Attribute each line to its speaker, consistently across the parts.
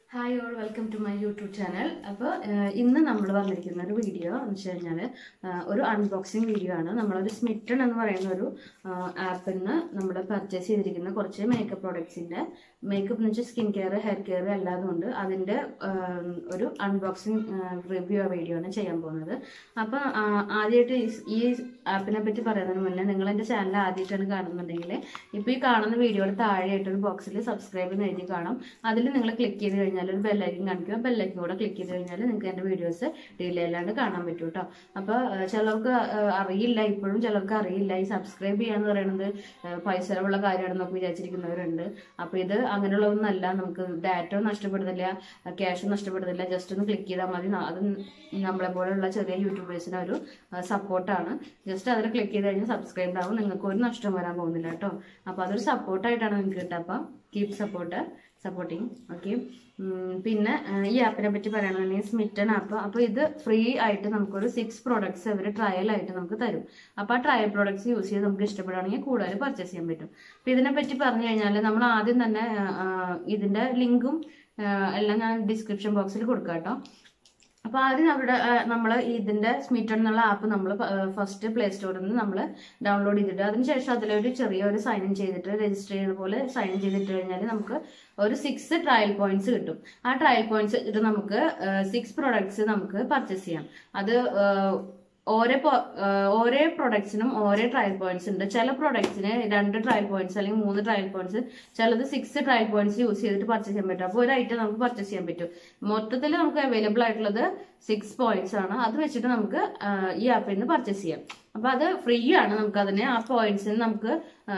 Speaker 1: Hi all welcome to my YouTube channel അപ്പോൾ ഇന്ന് നമ്മൾ വന്നിരിക്കുന്ന ഒരു വീഡിയോ എന്ന് വെച്ച് കഴിഞ്ഞാൽ ഒരു അൺബോക്സിങ് വീഡിയോ ആണ് നമ്മളൊരു സ്മിറ്റൺ എന്ന് പറയുന്ന ഒരു ആപ്പിൽ നിന്ന് നമ്മൾ പർച്ചേസ് ചെയ്തിരിക്കുന്ന കുറച്ച് മേക്കപ്പ് പ്രോഡക്ട്സിൻ്റെ മേക്കപ്പ് എന്ന് വെച്ചാൽ സ്കിൻ കെയർ ഹെയർ കെയർ എല്ലാതും ഉണ്ട് അതിൻ്റെ ഒരു അൺബോക്സിങ് റിവ്യൂ വീഡിയോ ആണ് ചെയ്യാൻ പോകുന്നത് അപ്പോൾ ആദ്യമായിട്ട് ഈ- ഈ ആപ്പിനെ പറ്റി പറയുന്നതിന് മുന്നേ നിങ്ങൾ എൻ്റെ ചാനൽ ആദ്യമായിട്ടാണ് കാണുന്നുണ്ടെങ്കിൽ ഇപ്പോൾ ഈ കാണുന്ന വീഡിയോയുടെ താഴെയായിട്ട് ഒരു ബോക്സിൽ സബ്സ്ക്രൈബ് എന്ന് എഴുതി കാണാം അതിൽ നിങ്ങൾ ക്ലിക്ക് ചെയ്ത് കഴിഞ്ഞാൽ ഒരു ബെല്ലൈക്കൻ കാണിക്കുക ബെല്ലൈക്കൻ കൂടെ ക്ലിക്ക് ചെയ്ത് കഴിഞ്ഞാൽ നിങ്ങൾക്ക് എൻ്റെ വീഡിയോസ് ഡിലേ അല്ലാണ്ട് കാണാൻ പറ്റും കേട്ടോ അപ്പോൾ ചിലർക്ക് ആ, അറിയില്ല ഇപ്പോഴും ചിലർക്ക് അറിയില്ല ഈ സബ്സ്ക്രൈബ് ചെയ്യാന്ന് പറയുന്നത് ആ, പൈസ ചെലവുള്ള കാര്യമാണെന്നൊക്കെ വിചാരിച്ചിരിക്കുന്നവരുണ്ട് അപ്പോൾ ഇത് അങ്ങനെയുള്ളതൊന്നല്ല നമുക്ക് ഡാറ്റ നഷ്ടപ്പെടുന്നില്ല ക്യാഷും നഷ്ടപ്പെടുന്നില്ല ജസ്റ്റ് ഒന്ന് ക്ലിക്ക് ചെയ്താൽ മതി ന- അത് നമ്മളെ പോലെയുള്ള ചെറിയ യൂട്യൂബേഴ്സിന് ഒരു സപ്പോർട്ടാണ് ജസ്റ്റ് അതിൽ ക്ലിക്ക് ചെയ്ത് കഴിഞ്ഞാൽ സബ്സ്ക്രൈബ് ആവും നിങ്ങൾക്ക് ഒരു നഷ്ടം വരാൻ പോകുന്നില്ല കേട്ടോ അപ്പോൾ അതൊരു സപ്പോർട്ടായിട്ടാണ് നിങ്ങൾക്ക് കിട്ടുക അപ്പം കീപ് സപ്പോർട്ട് സപ്പോർട്ടിങ് ഓക്കെ പിന്നെ ആ, ഈ ആപ്പിനെ പറ്റി പറയുകയാണെന്നുണ്ടെങ്കിൽ സ്മിറ്റൺ ആപ്പ് അപ്പോൾ ഇത് ഫ്രീ ആയിട്ട് നമുക്കൊരു സിക്സ് പ്രോഡക്ട്സ് അവർ ട്രയൽ ആയിട്ട് നമുക്ക് തരും അപ്പോൾ ആ ട്രയൽ പ്രോഡക്ട്സ് യൂസ് ചെയ്ത് നമുക്ക് ഇഷ്ടപ്പെടുകയാണെങ്കിൽ കൂടുതൽ പർച്ചേസ് ചെയ്യാൻ പറ്റും അപ്പോൾ ഇതിനെ പറ്റി പറഞ്ഞു കഴിഞ്ഞാൽ നമ്മൾ ആദ്യം തന്നെ ആ, ആ, ഇതിന്റെ ലിങ്കും എല്ലാം ഞാൻ ഡിസ്ക്രിപ്ഷൻ ബോക്സിൽ കൊടുക്കാം കേട്ടോ അപ്പോൾ ആദ്യം അവിടെ നമ്മൾ ഇതിന്റെ സ്മിറ്റൺ എന്നുള്ള ആപ്പ് നമ്മൾ ഫസ്റ്റ് പ്ലേ സ്റ്റോറിൽ നിന്ന് നമ്മൾ ഡൗൺലോഡ് ചെയ്തിട്ട് അതിനുശേഷം അതിലൊരു ചെറിയൊരു സൈൻ ഇൻ ചെയ്തിട്ട് രജിസ്റ്റർ ചെയ്ത പോലെ സൈൻ ഇൻ ചെയ്തിട്ട് കഴിഞ്ഞാൽ നമുക്ക് ഒരു സിക്സ് ട്രയൽ പോയിന്റ്സ് കിട്ടും ആ ട്രയൽ പോയിന്റ്സ് വെച്ചിട്ട് നമുക്ക് സിക്സ് പ്രൊഡക്ട്സ് നമുക്ക് പർച്ചേസ് ചെയ്യാം അത് ആ, ഓരോ po- ആ, ഓരോ പ്രൊഡക്ട്സിനും ഓരോ ട്രയൽ പോയിന്റ്സ് ഉണ്ട് ചില പ്രൊഡക്ട്സിന് രണ്ട് ട്രയൽ പോയിന്റ്സ് അല്ലെങ്കിൽ മൂന്ന് ട്രയൽ പോയിന്റ്സ് ചിലത് സിക്സ് ട്രയൽ പോയിന്റ്സ് യൂസ് ചെയ്തിട്ട് പർച്ചേസ് ചെയ്യാൻ പറ്റും അപ്പോൾ ഒരു ഐറ്റം നമുക്ക് പർച്ചേസ് ചെയ്യാൻ പറ്റും മൊത്തത്തിൽ നമുക്ക് അവൈലബിൾ ആയിട്ടുള്ളത് സിക്സ് പോയിന്റ്സ് ആണ് അത് വെച്ചിട്ട് നമുക്ക് ആ, ഈ ആപ്പിൽ നിന്ന് പർച്ചേസ് ചെയ്യാം അപ്പൊ അത് ഫ്രീ ആണ് നമുക്ക് അതിന് ആ പോയിന്റ്സിന് നമുക്ക്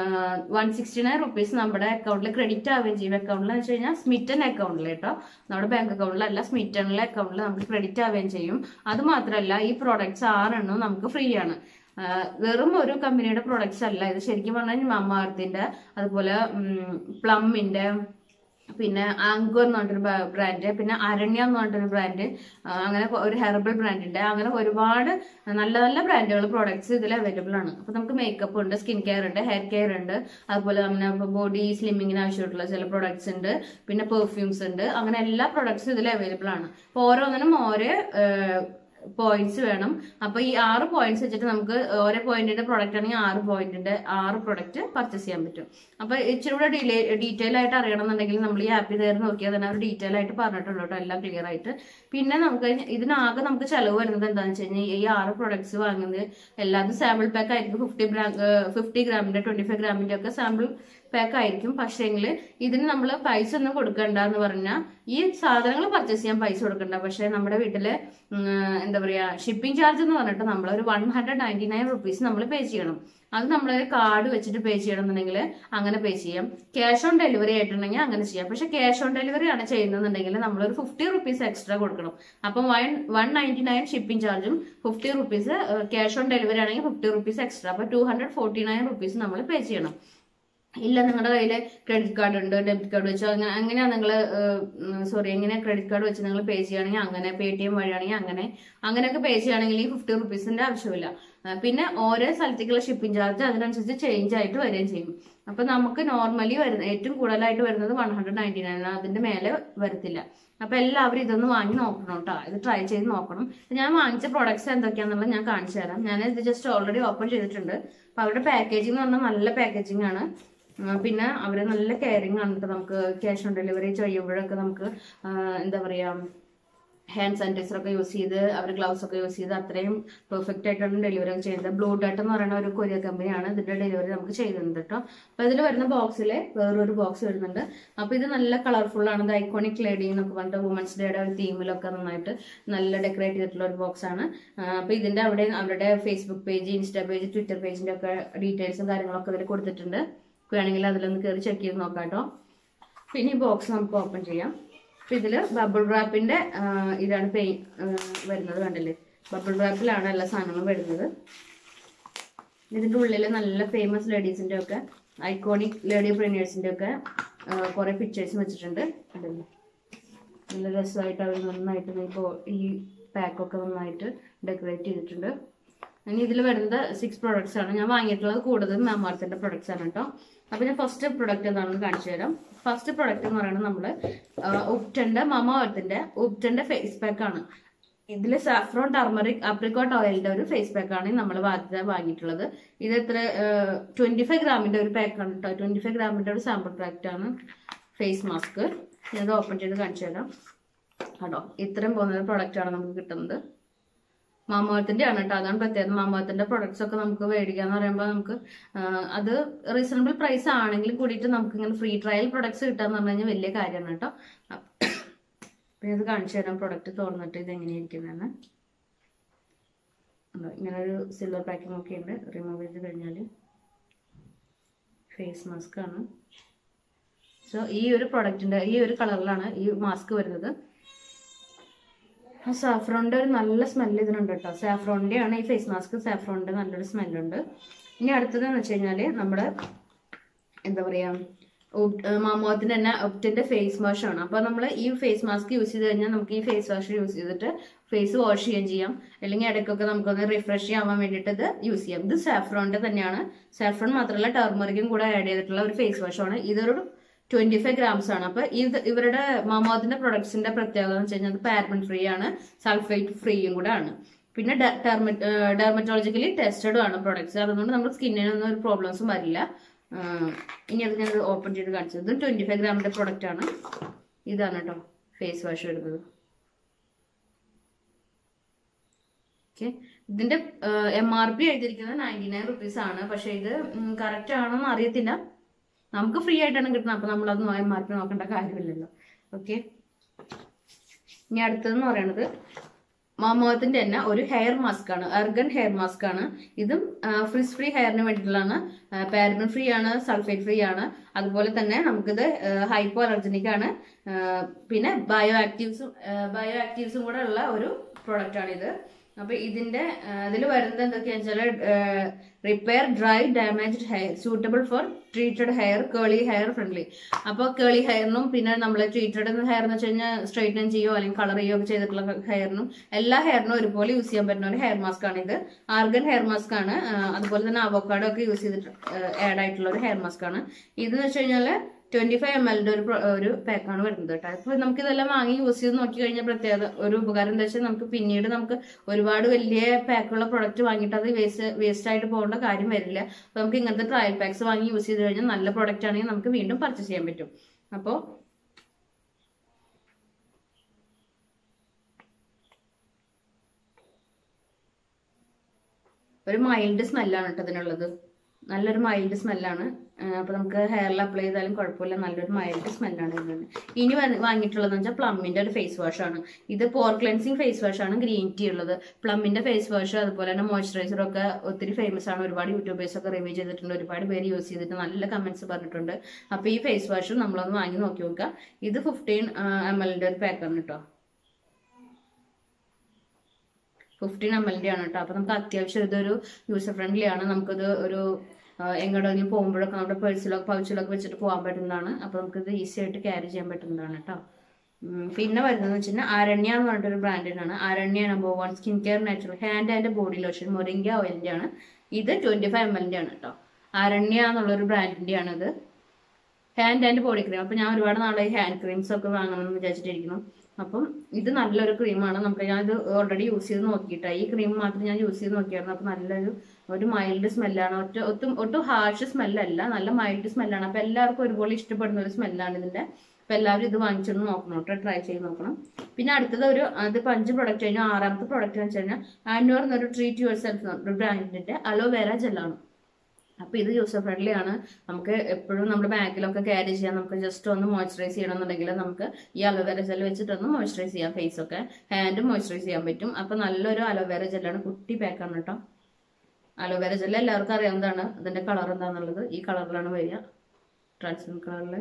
Speaker 1: വൺ സിക്സ്റ്റി നയൻ റുപ്പീസ് നമ്മുടെ അക്കൗണ്ടിൽ ക്രെഡിറ്റ് ആവുകയും ചെയ്യും അക്കൗണ്ടിൽ എന്ന് വെച്ച് കഴിഞ്ഞാൽ സ്മിറ്റൻ അക്കൗണ്ടിൽ കേട്ടോ നമ്മുടെ ബാങ്ക് അക്കൗണ്ടിലല്ല സ്മിറ്റണിലെ അക്കൗണ്ടിൽ നമുക്ക് ക്രെഡിറ്റ് ആവുകയും ചെയ്യും അത് മാത്രമല്ല ഈ പ്രോഡക്ട്സ് ആറെണ്ണവും നമുക്ക് ഫ്രീ ആണ് ആ, വെറും ഒരു കമ്പനിയുടെ പ്രോഡക്ട്സ് അല്ല ഇത് ശരിക്കും പറഞ്ഞാൽ മമ്മാർത്തിന്റെ അതുപോലെ പ്ലമ്മിന്റെ പിന്നെ ആങ്കർ എന്ന് പറഞ്ഞിട്ടൊരു ബ്രാൻഡ് പിന്നെ അരണ്യ എന്ന് പറഞ്ഞിട്ടൊരു ബ്രാൻഡ് അങ്ങനെ കൊ- ഒരു ഹെർബൽ ബ്രാൻഡ് ഉണ്ട് അങ്ങനെ ഒരുപാട് നല്ല നല്ല ബ്രാൻഡുകൾ പ്രോഡക്ട്സ് ഇതിൽ അവൈലബിൾ ആണ് അപ്പൊ നമുക്ക് മേക്കപ്പ് ഉണ്ട് സ്കിൻ കെയർ ഉണ്ട് ഹെയർ കെയർ ഉണ്ട് അതുപോലെ നമ്മുടെ ബോഡി സ്ലിമ്മിങ്ങിന് ആവശ്യമായിട്ടുള്ള ചില പ്രോഡക്ട്സ് ഉണ്ട് പിന്നെ പെർഫ്യൂംസ് ഉണ്ട് അങ്ങനെ എല്ലാ പ്രോഡക്ട്സും ഇതിൽ അവൈലബിൾ ആണ് അപ്പൊ ഓരോന്നിനും ഓരോ പോയിന്റ്സ് വേണം അപ്പൊ ഈ ആറ് പോയിന്റ്സ് വെച്ചിട്ട് നമുക്ക് ഓരോ പോയിന്റിന്റെ പ്രോഡക്റ്റ് ആണെങ്കിൽ ആറ് പോയിന്റിന്റെ ആറ് പ്രോഡക്റ്റ് പർച്ചേസ് ചെയ്യാൻ പറ്റും അപ്പൊ ഇച്ചിരി കൂടെ ഡീറ്റെയിൽ ആയിട്ട് അറിയണമെന്നുണ്ടെങ്കിൽ നമ്മൾ ഈ ആപ്പിൽ കയറി നോക്കിയാൽ തന്നെ അവർ ഡീറ്റെയിൽ ആയിട്ട് പറഞ്ഞിട്ടുണ്ട് കേട്ടോ എല്ലാം ക്ലിയർ ആയിട്ട് പിന്നെ നമുക്ക് ഇതിനാകെ നമുക്ക് ചെലവ് വരുന്നത് എന്താണെന്ന് വെച്ച് കഴിഞ്ഞാൽ ഈ ആറ് പ്രൊഡക്ട്സ് വാങ്ങുന്നത് എല്ലാതും സാമ്പിൾ പാക്ക് ആയിരിക്കും ഫിഫ്റ്റി ഗ്രാം ഫിഫ്റ്റി ഗ്രാമിന്റെ ട്വന്റി ഫൈവ് ഗ്രാമിന്റെ ഒക്കെ സാമ്പിൾ പാക്ക് ആയിരിക്കും പക്ഷേങ്കിൽ ഇതിന് നമ്മൾ പൈസ ഒന്നും കൊടുക്കണ്ട എന്ന് പറഞ്ഞാൽ ഈ സാധനങ്ങൾ പർച്ചേസ് ചെയ്യാൻ പൈസ കൊടുക്കണ്ട പക്ഷെ നമ്മുടെ വീട്ടില് ഉം, എന്താ പറയാ ഷിപ്പിംഗ് ചാർജ് എന്ന് പറഞ്ഞിട്ട് നമ്മൾ ഒരു one hundred ninety nine rupees നമ്മൾ പേ ചെയ്യണം അത് നമ്മൾ കാർഡ് വെച്ചിട്ട് പേ ചെയ്യണമെന്നുണ്ടെങ്കിൽ അങ്ങനെ പേ ചെയ്യാം ക്യാഷ് ഓൺ ഡെലിവറി ആയിട്ടുണ്ടെങ്കിൽ അങ്ങനെ ചെയ്യാം പക്ഷെ ക്യാഷ് ഓൺ ഡെലിവറി ആണ് ചെയ്യുന്നതെന്നുണ്ടെങ്കിൽ നമ്മൾ ഒരു ഫിഫ്റ്റി റുപ്പീസ് എക്സ്ട്രാ കൊടുക്കണം അപ്പം one one ninety nine shipping ചാർജും fifty rupees cash on delivery ആണെങ്കിൽ ഫിഫ്റ്റി റുപ്പീസ് എക്സ്ട്രാ അപ്പൊ two hundred forty nine rupees നമ്മൾ പേ ചെയ്യണം ഇല്ല നിങ്ങളുടെ കയ്യിൽ ക്രെഡിറ്റ് കാർഡ് ഉണ്ട് ഡെബിറ്റ് കാർഡ് വെച്ച് അങ്ങനെ അങ്ങനെയാ നിങ്ങൾ സോറി എങ്ങനെ ക്രെഡിറ്റ് കാർഡ് വെച്ച് നിങ്ങൾ പേ ചെയ്യുകയാണെങ്കിൽ അങ്ങനെ പേ ടി എം വഴിയാണെങ്കിൽ അങ്ങനെ അങ്ങനെയൊക്കെ പേ ചെയ്യുകയാണെങ്കിൽ ഈ ഫിഫ്റ്റി റുപ്പീസിന്റെ ആവശ്യമില്ല ആ, പിന്നെ ഓരോ സ്ഥലത്തേക്കുള്ള ഷിപ്പിംഗ് ചാർജ് അതിനനുസരിച്ച് ചേഞ്ച് ആയിട്ട് വരികയും ചെയ്യും അപ്പൊ നമുക്ക് നോർമലി വരുന്ന ഏറ്റവും കൂടുതലായിട്ട് വരുന്നത് വൺ ഹൺഡ്രഡ് നയൻറ്റി നയൻ അതിന്റെ മേലെ വരത്തില്ല അപ്പൊ എല്ലാവരും ഇതൊന്ന് വാങ്ങി നോക്കണം കേട്ടോ ഇത് ട്രൈ ചെയ്ത് നോക്കണം ഞാൻ വാങ്ങിച്ച പ്രോഡക്ട്സ് എന്തൊക്കെയാണെന്നുള്ളത് ഞാൻ കാണിച്ചു തരാം ഞാൻ ഇത് ജസ്റ്റ് ഓൾറെഡി ഓപ്പൺ ചെയ്തിട്ടുണ്ട് അപ്പൊ അവരുടെ പാക്കേജിംഗ് എന്ന് പറഞ്ഞാൽ നല്ല പാക്കേജിംഗ് ആണ് ആ, പിന്നെ അവര് നല്ല കെയറിങ് ആണ് ട്ടോ നമുക്ക് ക്യാഷ് ഓൺ ഡെലിവറി ചെയ്യുമ്പോഴൊക്കെ നമുക്ക് ആ, എന്താ പറയാ ഹാൻഡ് സാനിറ്റൈസർ ഒക്കെ യൂസ് ചെയ്ത് അവർ ഗ്ലൗസ് ഒക്കെ യൂസ് ചെയ്ത് അത്രയും പെർഫെക്റ്റ് ആയിട്ടാണ് ഡെലിവറി ഒക്കെ ചെയ്യുന്നത് ബ്ലൂ ഡാട്ട് എന്ന് പറയുന്ന ഒരു കൊറിയർ കമ്പനിയാണ് ഇതിന്റെ ഡെലിവറി നമുക്ക് ചെയ്യുന്നത് കേട്ടോ അപ്പൊ ഇതിൽ വരുന്ന ബോക്സിൽ വേറൊരു ബോക്സ് വരുന്നുണ്ട് അപ്പൊ ഇത് നല്ല കളർഫുൾ ആണ് ഇത് ഐക്കോണിക് ലേഡി എന്നൊക്കെ പറഞ്ഞിട്ട് വുമൻസ് ഡേയുടെ ഒരു തീമിലൊക്കെ നന്നായിട്ട് നല്ല ഡെക്കറേറ്റ് ചെയ്തിട്ടുള്ള ഒരു ബോക്സ് ആണ് ആ, അപ്പൊ ഇതിന്റെ അവിടെ അവരുടെ Facebook page insta page Twitter പേജിന്റെ ഒക്കെ ഡീറ്റെയിൽസും കാര്യങ്ങളൊക്കെ ഇതിൽ കൊടുത്തിട്ടുണ്ട് വേണമെങ്കിൽ അതിലൊന്ന് കയറി ചെക്ക് ചെയ്ത് നോക്കാം കേട്ടോ പിന്നെ ഈ ബോക്സ് നമുക്ക് ഓപ്പൺ ചെയ്യാം അപ്പൊ ഇതില് ബബിൾ റാപ്പിന്റെ ഇതാണ് പെയിൻ വരുന്നത് കണ്ടില്ലേ ബബിൾ റാപ്പിലാണ് എല്ലാ സാധനങ്ങളും വരുന്നത് ഇതിന്റെ ഉള്ളിൽ നല്ല ഫേമസ് ലേഡീസിന്റെ ഒക്കെ ഐക്കോണിക് ലേഡി പ്രീനിയേഴ്സിന്റെ ഒക്കെ കുറെ പിക്ചേഴ്സ് വെച്ചിട്ടുണ്ട് കണ്ടില്ലേ നല്ല രസമായിട്ട് അവർ നന്നായിട്ട് ഇപ്പോൾ ഈ പാക്കൊക്കെ നന്നായിട്ട് ഡെക്കറേറ്റ് ചെയ്തിട്ടുണ്ട് ഇനി ഇതിൽ വരുന്നത് സിക്സ് പ്രൊഡക്ട്സ് ആണ് ഞാൻ വാങ്ങിയിട്ടുള്ളത് കൂടുതലും മാമാർത്തിന്റെ പ്രൊഡക്ട്സ് ആണ് കേട്ടോ അപ്പൊ ഞാൻ ഫസ്റ്റ് പ്രൊഡക്റ്റ് എന്താണെന്ന് കാണിച്ചു തരാം ഫസ്റ്റ് പ്രൊഡക്റ്റ് എന്ന് പറയുന്നത് നമ്മള് ഉപ്റ്റന്റെ മാമാർത്തിന്റെ ഉപ്റ്റന്റെ ഫേസ് പാക്ക് ആണ് ഇതിൽ സാഫ്രോൺ ടർമറിക് അപ്രിക്കോട്ട് ഓയിലിന്റെ ഒരു ഫേസ് പാക്ക് ആണ് നമ്മൾ ബാധ്യത വാങ്ങിയിട്ടുള്ളത് ഇത് എത്ര ട്വന്റി ഫൈവ് ഗ്രാമിന്റെ ഒരു പാക്കാണ് കേട്ടോ ട്വന്റി ഫൈവ് ഗ്രാമിന്റെ ഒരു സാമ്പിൾ പാക്കറ്റ് ആണ് ഫേസ് മാസ്ക് ഞാനത് ഓപ്പൺ ചെയ്ത് കാണിച്ചു തരാം കേട്ടോ ഇത്രയും പോകുന്ന പ്രൊഡക്റ്റ് ആണ് നമുക്ക് കിട്ടുന്നത് മാമോഹത്തിന്റെ ആണ് കേട്ടോ അതാണ് പ്രത്യേകത മാമോഹത്തിന്റെ പ്രൊഡക്ട്സ് ഒക്കെ നമുക്ക് മേടിക്കാന്ന് പറയുമ്പോൾ നമുക്ക് ആ, അത് റീസണബിൾ പ്രൈസ് ആണെങ്കിലും കൂടിയിട്ട് നമുക്ക് ഇങ്ങനെ ഫ്രീ ട്രയൽ പ്രൊഡക്ട്സ് കിട്ടാന്ന് പറഞ്ഞു കഴിഞ്ഞാൽ വലിയ കാര്യമാണ് കേട്ടോ പിന്നെ ഇത് കാണിച്ചു തരാം പ്രൊഡക്റ്റ് തുറന്നിട്ട് ഇത് എങ്ങനെയായിരിക്കുന്നതെന്ന് ഉണ്ടോ? ഇങ്ങനെ ഒരു സിൽവർ പാക്കിംഗ് ഒക്കെ ഉണ്ട് റിമൂവ് ചെയ്ത് കഴിഞ്ഞാൽ ഫേസ് മാസ്ക് ആണ് സോ ഈ ഒരു പ്രൊഡക്റ്റിന്റെ ഈ ഒരു കളറിലാണ് ഈ മാസ്ക് വരുന്നത് ആ സാഫ്രോണിന്റെ ഒരു നല്ല സ്മെല്ല് ഇതിനുണ്ട് കേട്ടോ സാഫ്രോണിന്റെ ആണ് ഈ ഫേസ് മാസ്ക് സാഫ്രോണിന്റെ നല്ലൊരു സ്മെല്ലുണ്ട് ഇനി അടുത്തത് എന്ന് വെച്ച് കഴിഞ്ഞാല് നമ്മുടെ എന്താ പറയാ മാമോത്തിന്റെ തന്നെ ഒപ്റ്റിന്റെ ഫേസ് വാഷ് ആണ് അപ്പൊ നമ്മൾ ഈ ഫേസ് മാസ്ക് യൂസ് ചെയ്ത് കഴിഞ്ഞാൽ നമുക്ക് ഈ ഫേസ് വാഷ് യൂസ് ചെയ്തിട്ട് ഫേസ് വാഷ് ചെയ്യാൻ ചെയ്യാം അല്ലെങ്കിൽ ഇടയ്ക്കൊക്കെ നമുക്കൊന്ന് റിഫ്രഷ് ചെയ്യാൻ വേണ്ടിയിട്ട് ഇത് യൂസ് ചെയ്യാം ഇത് സാഫ്രോണിന്റെ തന്നെയാണ് സാഫ്രോൺ മാത്രമല്ല ടർമറിക്കും കൂടെ ആഡ് ചെയ്തിട്ടുള്ള ഒരു ഫേസ് വാഷ് ആണ് ഇതൊരു ട്വന്റി ഫൈവ് ഗ്രാംസ് ആണ് അപ്പൊ ഇത് ഇവരുടെ മാമോദിന്റെ പ്രൊഡക്ട്സിന്റെ പ്രത്യേകത എന്ന് വെച്ച് കഴിഞ്ഞാൽ അത് പാരബൻ ഫ്രീ ആണ് സൾഫേറ്റ് ഫ്രീയും കൂടെ ആണ് പിന്നെ ഡെർമറ്റോളജിക്കലി ടെസ്റ്റഡും ആണ് പ്രൊഡക്ട്സ് അതുകൊണ്ട് നമ്മുടെ സ്കിന്നിനൊന്നും ഒരു പ്രോബ്ലംസും വരില്ല ആ, ഇനി അത് ഞാൻ ഓപ്പൺ ചെയ്ത് കാണിച്ചത് ഇത് ട്വന്റി ഫൈവ് ഗ്രാമിന്റെ പ്രൊഡക്റ്റ് ആണ് ഇതാണ് കേട്ടോ ഫേസ് വാഷ് വരുന്നത് ഓക്കെ ഇതിന്റെ എം ആർ പി എഴുതിയിരിക്കുന്നത് നയൻറ്റി നയൻ റുപ്പീസ് ആണ് പക്ഷെ ഇത് കറക്റ്റ് ആണോന്ന് അറിയത്തില്ല നമുക്ക് ഫ്രീ ആയിട്ടാണ് കിട്ടുന്നത് അപ്പൊ നമ്മളത് എം ആർ പി നോക്കേണ്ട കാര്യമില്ലല്ലോ ഓക്കെ ഇനി അടുത്തതെന്ന് പറയുന്നത് മാമോഹത്തിന്റെ തന്നെ ഒരു ഹെയർ മാസ്ക് ആണ് എർഗൻ ഹെയർ മാസ്ക് ആണ് ഇതും ഫ്രിസ് ഫ്രീ ഹെയറിന് വേണ്ടിയിട്ടുള്ളതാണ് പാരബൻ ഫ്രീ ആണ് സൾഫേറ്റ് ഫ്രീ ആണ് അതുപോലെ തന്നെ നമുക്കിത് ഹൈപ്പോ അലർജനിക് ആണ് ആ, പിന്നെ ബയോ ആക്റ്റീവ്സും ബയോ ആക്റ്റീവ്സും കൂടെ ഉള്ള ഒരു പ്രൊഡക്റ്റ് ആണ് ഇത് അപ്പൊ ഇതിന്റെ ഇതിൽ വരുന്നത് എന്തൊക്കെയാണെന്ന് വെച്ചാൽ repair dry damaged hair suitable for treated hair curly hair friendly അപ്പോൾ കേളി ഹെയറിനും പിന്നെ നമ്മൾ ട്രീറ്റഡ് ഹെയർ എന്ന് വെച്ച് കഴിഞ്ഞാൽ സ്ട്രൈറ്റൻ ചെയ്യോ അല്ലെങ്കിൽ കളർ ചെയ്യോ ഒക്കെ ചെയ്തിട്ടുള്ള ഹെയറിനും എല്ലാ ഹെയറിനും ഒരുപോലെ യൂസ് ചെയ്യാൻ പറ്റുന്ന ഒരു ഹെയർ മാസ്ക് ആണ് ഇത് ആർഗൻ ഹെയർ മാസ്ക് ആണ് ആ, അതുപോലെ തന്നെ അവക്കാഡോ ഒക്കെ യൂസ് ചെയ്തിട്ട് ആഡ് ആയിട്ടുള്ള ഒരു ഹെയർ മാസ്ക് ആണ് ഇതെന്ന് വെച്ച് കഴിഞ്ഞാൽ ട്വന്റി ഫൈവ് എം എല്ലിന്റെ ഒരു pro- ഒരു പാക്കാണ് വരുന്നത് കേട്ടോ അപ്പൊ നമുക്ക് ഇതെല്ലാം വാങ്ങി യൂസ് ചെയ്ത് നോക്കി കഴിഞ്ഞാൽ പ്രത്യേകത ഒരു ഉപകാരം എന്താ വെച്ചാൽ നമുക്ക് പിന്നീട് നമുക്ക് ഒരുപാട് വലിയ പാക്കുള്ള പ്രൊഡക്റ്റ് വാങ്ങിയിട്ട് അത് വേസ്റ്റ് വേസ്റ്റ് ആയിട്ട് പോകേണ്ട കാര്യം വരില്ല അപ്പൊ നമുക്ക് ഇങ്ങനത്തെ ട്രയൽ പാക്സ് വാങ്ങി യൂസ് ചെയ്ത് കഴിഞ്ഞാൽ നല്ല പ്രൊഡക്റ്റ് ആണെങ്കിൽ നമുക്ക് വീണ്ടും പർച്ചേസ് ചെയ്യാൻ പറ്റും അപ്പോൾ ഒരു മൈൽഡ് സ്മെല്ലാണ് കേട്ടോ ഇതിനുള്ളത് നല്ലൊരു മൈൽഡ് സ്മെല്ലാണ് അപ്പൊ നമുക്ക് ഹെയറിൽ അപ്ലൈ ചെയ്താലും കുഴപ്പമില്ല നല്ലൊരു മൈൽഡ് സ്മെല്ലാണ് ഇതിന് ഇനി വന്ന് വാങ്ങിയിട്ടുള്ളത് വെച്ചാൽ പ്ലമ്മിന്റെ ഒരു ഫേസ് വാഷ് ആണ് ഇത് പോർ ക്ലെൻസിങ് ഫേസ് വാഷ് ആണ് ഗ്രീൻ ടീ ഉള്ളത് പ്ലമ്മിന്റെ ഫേസ് വാഷ് അതുപോലെ തന്നെ മോയ്സ്ചറൈസർ ഒക്കെ ഒത്തിരി ഫേമസ് ആണ് ഒരുപാട് യൂട്യൂബേഴ്സ് ഒക്കെ റിവ്യൂ ചെയ്തിട്ടുണ്ട് ഒരുപാട് പേര് യൂസ് ചെയ്തിട്ട് നല്ല കമന്റ്സ് പറഞ്ഞിട്ടുണ്ട് അപ്പൊ ഈ ഫേസ് വാഷ് നമ്മളൊന്ന് വാങ്ങി നോക്കി നോക്കുക ഇത് ഫിഫ്റ്റീൻ എം എല്ലിന്റെ ഒരു പാക്കാണ് കേട്ടോ ഫിഫ്റ്റീൻ എം എല്ലിന്റെ ആണ് കേട്ടോ അപ്പൊ നമുക്ക് അത്യാവശ്യം ഇതൊരു യൂസർ ഫ്രണ്ട്ലി ആണ് നമുക്കിത് ഒരു ആ, എങ്ങോട്ടെങ്കിലും പോകുമ്പോഴൊക്കെ നമ്മുടെ പേഴ്സിലൊക്കെ പൗച്ചിലൊക്കെ വെച്ചിട്ട് പോകാൻ പറ്റുന്നതാണ് അപ്പൊ നമുക്കിത് ഈസി ആയിട്ട് ക്യാരി ചെയ്യാൻ പറ്റുന്നതാണ് കേട്ടോ ഉം, പിന്നെ വരുന്നതെന്ന് വെച്ചാൽ ആരണ്യ എന്ന് പറഞ്ഞിട്ടൊരു ബ്രാൻഡിനാണ് Aaranya number one skin care natural hand and body lotion moringa ഓയിലിന്റെ ആണ് ഇത് ട്വന്റി ഫൈവ് എം എല്ലിന്റെ ആണ് കേട്ടോ ആരണ്യ എന്നുള്ളൊരു ബ്രാൻഡിന്റെ ആണ് ഇത് ഹാൻഡ് ആൻഡ് ബോഡി ക്രീം അപ്പൊ ഞാൻ ഒരുപാട് നാളായി ഹാൻഡ് ക്രീംസ് ഒക്കെ വാങ്ങണമെന്ന് വിചാരിച്ചിട്ടിരിക്കുന്നു അപ്പം ഇത് നല്ലൊരു ക്രീമാണ് നമുക്ക് ഞാനിത് ഓൾറെഡി യൂസ് ചെയ്ത് നോക്കിയിട്ടാണ് ഈ ക്രീം മാത്രം ഞാൻ യൂസ് ചെയ്ത് നോക്കിയായിരുന്നു അപ്പൊ നല്ലൊരു ഒരു മൈൽഡ് സ്മെല്ലാണ് ഒറ്റ ഒട്ടും ഒട്ടും ഹാർഷ് സ്മെല്ലല്ല നല്ല മൈൽഡ് സ്മെല്ലാണ് അപ്പൊ എല്ലാവർക്കും ഒരുപോലെ ഇഷ്ടപ്പെടുന്ന ഒരു സ്മെല്ലാണ് ഇതിന്റെ അപ്പൊ എല്ലാവരും ഇത് വാങ്ങിച്ചൊന്ന് നോക്കണം കേട്ടോ ട്രൈ ചെയ്ത് നോക്കണം പിന്നെ അടുത്തത് ഒരു അത് ഇപ്പൊ അഞ്ച് പ്രൊഡക്റ്റ് കഴിഞ്ഞു ആറാമത്തെ പ്രൊഡക്റ്റ് എന്ന് വെച്ച് കഴിഞ്ഞാൽ ആൻഡോർ എന്നൊരു ട്രീറ്റ് യുവർ സെൽഫ് ഒരു ബ്രാൻഡിന്റെ അലോവേര ജെല്ലാണ് അപ്പൊ ഇത് യൂസർ ഫ്രണ്ട്ലി ആണ് നമുക്ക് എപ്പോഴും നമ്മുടെ ബാഗിലൊക്കെ ക്യാരി ചെയ്യാൻ നമുക്ക് ജസ്റ്റ് ഒന്ന് മോയ്സ്ചറൈസ് ചെയ്യണമെന്നുണ്ടെങ്കിൽ നമുക്ക് ഈ അലോവേര ജെൽ വെച്ചിട്ടൊന്ന് മോയ്സ്ചറൈസ് ചെയ്യാം ഫേസ് ഒക്കെ ഹാൻഡ് മോയ്സ്ചറൈസ് ചെയ്യാൻ പറ്റും അപ്പൊ നല്ലൊരു അലോവേര ജെല്ലാണ് കുട്ടി പാക്കാണ് കേട്ടോ അലോവേര ജെൽ എല്ലാവർക്കും അറിയാവുന്നതാണ് ഇതിന്റെ കളർ എന്താണെന്നുള്ളത് ഈ കളറിലാണ് വരിക ട്രാൻസ്പെറൻറ്റ് കളറിൽ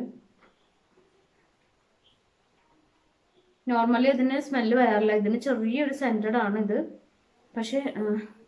Speaker 1: നോർമലി ഇതിന് സ്മെല്ല് വരാറില്ല ഇതിന് ചെറിയൊരു സെന്റഡ് ആണ് ഇത് പക്ഷെ ആ,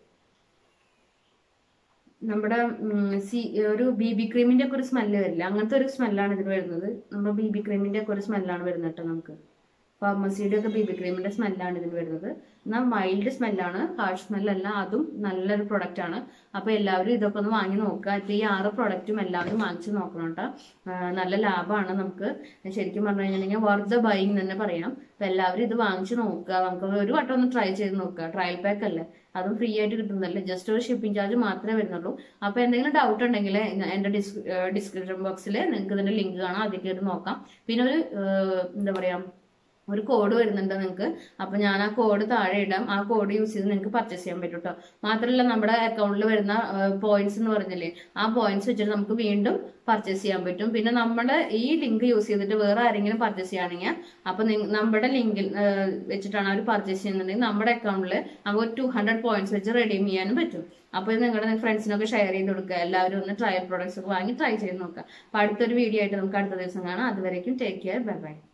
Speaker 1: നമ്മുടെ ഉം, സി- ഒരു ബി ബി ക്രീമിന്റെ ഒക്കെ ഒരു സ്മെല്ല് വരില്ല അങ്ങനത്തെ ഒരു സ്മെല്ലാണ് ഇതിന് വരുന്നത് നമ്മുടെ ബി ബി ക്രീമിന്റെ ഒക്കെ ഒരു സ്മെല്ലാണ് വരുന്നത് കേട്ടോ നമുക്ക് ഫാർമസിയുടെ ഒക്കെ ബി ബി ക്രീമിന്റെ സ്മെല്ലാണ് ഇതിന് വരുന്നത് എന്നാൽ മൈൽഡ് സ്മെല്ലാണ് ഹാർഷ് സ്മെല്ലല്ല അതും നല്ലൊരു പ്രൊഡക്റ്റ് ആണ് അപ്പൊ എല്ലാവരും ഇതൊക്കെ ഒന്ന് വാങ്ങി നോക്കുക ഇപ്പൊ ഈ ആറ് പ്രൊഡക്റ്റും എല്ലാവരും വാങ്ങിച്ച് നോക്കണം കേട്ടോ ആ, നല്ല ലാഭമാണ് നമുക്ക് ശരിക്കും പറഞ്ഞു കഴിഞ്ഞിട്ടുണ്ടെങ്കിൽ വർത്ത് ബൈങ് തന്നെ പറയാം അപ്പൊ എല്ലാവരും ഇത് വാങ്ങിച്ച് നോക്കുക നമുക്ക് ഒരു വട്ടം ഒന്ന് ട്രൈ ചെയ്ത് നോക്കുക ട്രയൽ പാക്ക് അല്ലേ അതും ഫ്രീ ആയിട്ട് കിട്ടുന്നതല്ലേ ജസ്റ്റ് ഒരു ഷിപ്പിംഗ് ചാർജ് മാത്രമേ വരുന്നുള്ളൂ അപ്പൊ എന്തെങ്കിലും ഡൗട്ട് ഉണ്ടെങ്കിൽ എന്റെ ഡിസ്ക്രിപ്ഷൻ ബോക്സിൽ നിങ്ങൾക്ക് ഇതിന്റെ ലിങ്ക് കാണാം അതിൽ കയറി നോക്കാം പിന്നെ ഒരു ആ, എന്താ പറയാ ഒരു കോഡ് വരുന്നുണ്ട് നിങ്ങൾക്ക് അപ്പൊ ഞാൻ ആ കോഡ് താഴെ ഇടാം ആ കോഡ് യൂസ് ചെയ്ത് നിങ്ങൾക്ക് പർച്ചേസ് ചെയ്യാൻ പറ്റും കേട്ടോ മാത്രമല്ല നമ്മുടെ അക്കൗണ്ടിൽ വരുന്ന പോയിന്റ്സ് എന്ന് പറഞ്ഞില്ലേ ആ പോയിന്റ്സ് വെച്ചിട്ട് നമുക്ക് വീണ്ടും പർച്ചേസ് ചെയ്യാൻ പറ്റും പിന്നെ നമ്മുടെ ഈ ലിങ്ക് യൂസ് ചെയ്തിട്ട് വേറെ ആരെങ്കിലും പർച്ചേസ് ചെയ്യുകയാണെങ്കിൽ അപ്പൊ നിങ്ങ- നമ്മുടെ ലിങ്കിൽ വെച്ചിട്ടാണ് അവർ പർച്ചേസ് ചെയ്യുന്നുണ്ടെങ്കിൽ നമ്മുടെ അക്കൗണ്ടിൽ നമുക്ക് ടു ഹൺഡ്രഡ് പോയിന്റ്സ് വെച്ച് റെഡീം ചെയ്യാനും പറ്റും അപ്പൊ ഇത് നിങ്ങളുടെ ഫ്രണ്ട്സിനൊക്കെ ഷെയർ ചെയ്ത് കൊടുക്കുക എല്ലാവരും ഒന്ന് ട്രയൽ പ്രോഡക്ട്സ് ഒക്കെ വാങ്ങി ട്രൈ ചെയ്ത് നോക്കുക അപ്പൊ അടുത്തൊരു വീഡിയോ ആയിട്ട് നമുക്ക് അടുത്ത ദിവസം കാണാം അതുവരേക്കും ടേക്ക് കെയർ ബൈ ബൈ